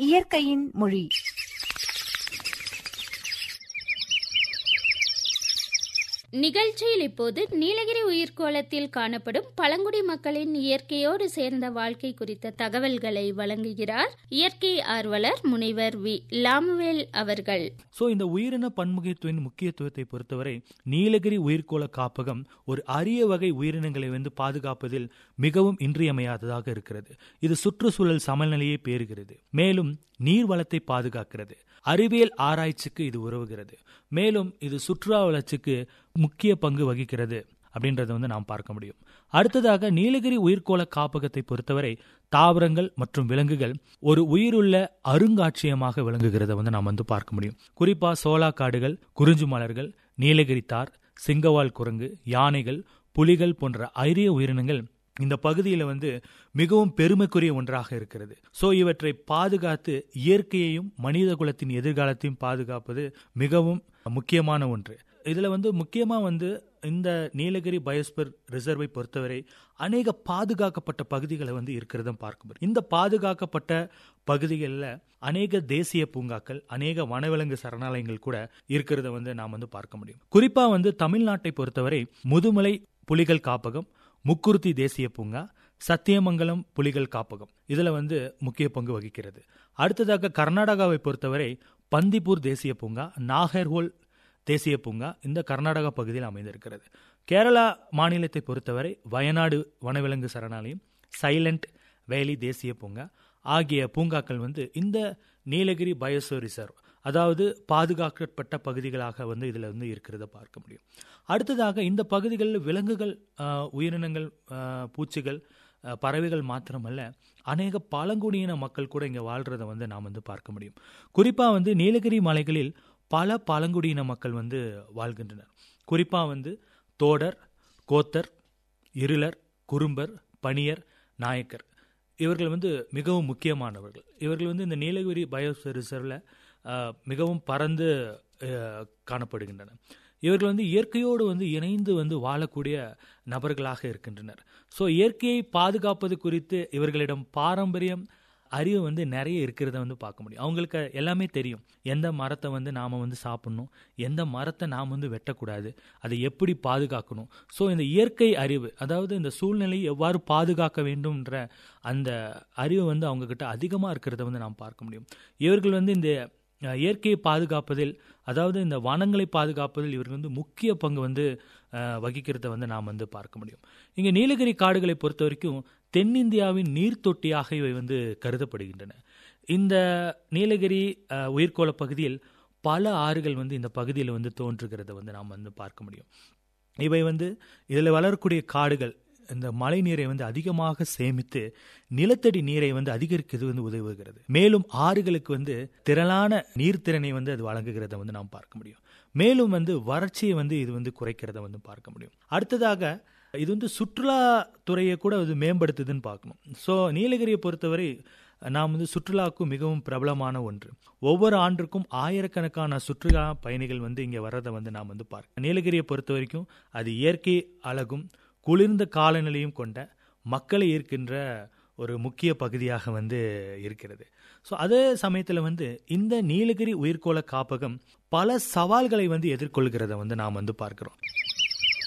இயற்கையின் மொழி நிகழ்ச்சியில் இப்போது நீலகிரி உயிர்கோளத்தில் காணப்படும் பழங்குடி மக்களின் இயற்கையோடு சேர்ந்த வாழ்க்கை குறித்த தகவல்களை வழங்குகிறார் இயற்கை ஆர்வலர் முனைவர் வி லாமுவேல் அவர்கள் ஸோ இந்த உயிரின பன்முகத்துவின் முக்கியத்துவத்தை பொறுத்தவரை நீலகிரி உயிர்கோள காப்பகம் ஒரு அரிய வகை உயிரினங்களை வந்து பாதுகாப்பதில் மிகவும் இன்றியமையாததாக இருக்கிறது இது சுற்றுச்சூழல் சமநிலையை பேறுகிறது மேலும் நீர் வளத்தை பாதுகாக்கிறது அறிவியல் ஆராய்ச்சிக்கு இது உதவுகிறது மேலும் இது சுற்றுலா வளர்ச்சிக்கு முக்கிய பங்கு வகிக்கிறது அப்படின்றத வந்து நாம் பார்க்க முடியும் அடுத்ததாக நீலகிரி உயிர்கோள காப்பகத்தை பொறுத்தவரை தாவரங்கள் மற்றும் விலங்குகள் ஒரு உயிருள்ள அருங்காட்சியகமாக விளங்குகிறத வந்து நாம் வந்து பார்க்க முடியும் குறிப்பா சோளா காடுகள் குறிஞ்சு மலர்கள் நீலகிரி தார் சிங்கவால் குரங்கு யானைகள் புலிகள் போன்ற அரிய உயிரினங்கள் இந்த பகுதியில் வந்து மிகவும் பெருமைக்குரிய ஒன்றாக இருக்கிறது ஸோ இவற்றை பாதுகாத்து இயற்கையையும் மனித குலத்தின் எதிர்காலத்தையும் பாதுகாப்பது மிகவும் முக்கியமான ஒன்று இதில் வந்து முக்கியமாக வந்து இந்த நீலகிரி பயோஸ்பர் ரிசர்வை பொறுத்தவரை அநேக பாதுகாக்கப்பட்ட பகுதிகளை வந்து இருக்கிறத பார்க்க முடியும் இந்த பாதுகாக்கப்பட்ட பகுதிகளில் அநேக தேசிய பூங்காக்கள் அநேக வனவிலங்கு சரணாலயங்கள் கூட இருக்கிறத வந்து நாம் வந்து பார்க்க முடியும் குறிப்பாக வந்து தமிழ்நாட்டை பொறுத்தவரை முதுமலை புலிகள் காப்பகம் முக்குருத்தி தேசிய பூங்கா சத்தியமங்கலம் புலிகள் காப்பகம் இதுல வந்து முக்கிய பங்கு வகிக்கிறது அடுத்ததாக கர்நாடகாவை பொறுத்தவரை பந்திப்பூர் தேசிய பூங்கா நாகர்ஹோல் தேசிய பூங்கா இந்த கர்நாடகா பகுதியில் அமைந்திருக்கிறது கேரளா மாநிலத்தை பொறுத்தவரை வயநாடு வனவிலங்கு சரணாலயம் சைலண்ட் வேலி தேசிய பூங்கா ஆகிய பூங்காக்கள் வந்து இந்த நீலகிரி பயோசோ ரிசர்வ் அதாவது பாதுகாக்கப்பட்ட பகுதிகளாக வந்து இதில் வந்து இருக்கிறத பார்க்க முடியும் அடுத்ததாக இந்த பகுதிகளில் விலங்குகள் உயிரினங்கள் பூச்சிகள் பறவைகள் மாத்திரமல்ல அநேக பழங்குடியின மக்கள் கூட இங்கே வாழ்கிறத வந்து நாம் வந்து பார்க்க முடியும் குறிப்பாக வந்து நீலகிரி மலைகளில் பல பழங்குடியின மக்கள் வந்து வாழ்கின்றனர் குறிப்பாக வந்து தோடர் கோத்தர் இருளர் குறும்பர் பணியர் நாயக்கர் இவர்கள் வந்து மிகவும் முக்கியமானவர்கள் இவர்கள் வந்து இந்த நீலகிரி பயோஸ்பியர் ரிசர்வில் மிகவும் பறந்து காணப்படுகின்றன இவர்கள் வந்து இயற்கையோடு வந்து இணைந்து வந்து வாழக்கூடிய நபர்களாக இருக்கின்றனர் ஸோ இயற்கையை பாதுகாப்பது குறித்து இவர்களிடம் பாரம்பரியம் அறிவு வந்து நிறைய இருக்கிறத வந்து பார்க்க முடியும் அவங்களுக்கு எல்லாமே தெரியும் எந்த மரத்தை வந்து நாம் வந்து சாப்பிடணும் எந்த மரத்தை நாம் வந்து வெட்டக்கூடாது அதை எப்படி பாதுகாக்கணும் ஸோ இந்த இயற்கை அறிவு அதாவது இந்த சூழ்நிலையை எவ்வாறு பாதுகாக்க வேண்டும்ன்ற அந்த அறிவு வந்து அவங்கக்கிட்ட அதிகமாக இருக்கிறத வந்து நாம் பார்க்க முடியும் இவர்கள் வந்து இந்த இயற்கையை பாதுகாப்பதில் அதாவது இந்த வனங்களை பாதுகாப்பதில் இவர்கள் வந்து முக்கிய பங்கு வந்து வகிக்கிறத வந்து நாம் வந்து பார்க்க முடியும் இங்கே நீலகிரி காடுகளை பொறுத்த வரைக்கும் தென்னிந்தியாவின் நீர்த்தொட்டியாக இவை வந்து கருதப்படுகின்றன இந்த நீலகிரி உயிர்கோள பகுதியில் பல ஆறுகள் வந்து இந்த பகுதியில் வந்து தோன்றுகிறத வந்து நாம் வந்து பார்க்க முடியும் இவை வந்து இதில் வளரக்கூடிய காடுகள் இந்த மழை நீரை வந்து அதிகமாக சேமித்து நிலத்தடி நீரை வந்து அதிகரிக்கிறது வந்து உதவுகிறது மேலும் ஆறுகளுக்கு வந்து திரளான நீர்த்திறனை வந்து அது வழங்குகிறத வந்து நாம் பார்க்க முடியும் மேலும் வந்து வறட்சியை வந்து இது வந்து குறைக்கிறத வந்து பார்க்க முடியும் அடுத்ததாக இது வந்து சுற்றுலாத்துறையை கூட அது மேம்படுத்துதுன்னு பார்க்கணும் ஸோ நீலகிரியை பொறுத்தவரை நாம் வந்து சுற்றுலாவுக்கும் மிகவும் பிரபலமான ஒன்று ஒவ்வொரு ஆண்டிற்கும் ஆயிரக்கணக்கான சுற்றுலா பயணிகள் வந்து இங்கே வர்றதை வந்து நாம் வந்து பார்க்க நீலகிரியை பொறுத்த வரைக்கும் அது இயற்கை அழகும் குளிர்ந்த காலநிலையும் கொண்ட மக்களை ஈர்க்கின்ற ஒரு முக்கிய பகுதியாக வந்து இருக்கிறது ஸோ அதே சமயத்தில் வந்து இந்த நீலகிரி உயிர்கோள காப்பகம் பல சவால்களை வந்து எதிர்கொள்கிறத வந்து நாம் வந்து பார்க்கிறோம்